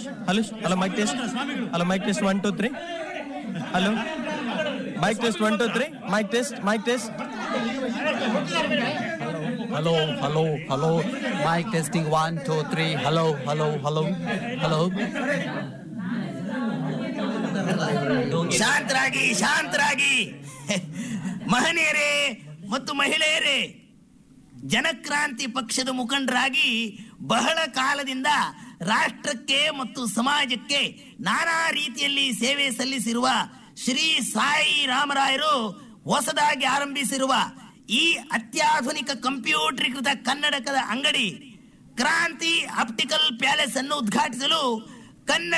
Hello hello mic test hello mic test one two three hello mic test one two three mic test mic test Hello, hello, hello. Mic testing one, two, three. Hello, hello, hello, hello. ಶಾಂತರಾಗಿ ಶಾಂತರಾಗಿ ಮಹನೀಯರೇ ಮತ್ತು ಮಹಿಳೆಯರೇ ಜನಕ್ರಾಂತಿ ಪಕ್ಷದ ಮುಖಂಡರಾಗಿ ಬಹಳ ಕಾಲದಿಂದ ರಾಷ್ಟ್ರಕ್ಕೆ ಮತ್ತು ಸಮಾಜಕ್ಕೆ ನಾನಾ ರೀತಿಯಲ್ಲಿ ಸೇವೆ ಸಲ್ಲಿಸಿರುವ ಶ್ರೀ ಸಾಯಿ ರಾಮರಾಯರು ಹೊಸದಾಗಿ ಆರಂಭಿಸಿರುವ ಈ ಅತ್ಯಾಧುನಿಕ ಕಂಪ್ಯೂಟರೀಕೃತ ಕನ್ನಡಕದ ಅಂಗಡಿ ಕ್ರಾಂತಿ ಆಪ್ಟಿಕಲ್ ಪ್ಯಾಲೇಸ್ ಅನ್ನು ಉದ್ಘಾಟಿಸಲು ಕನ್ನಡ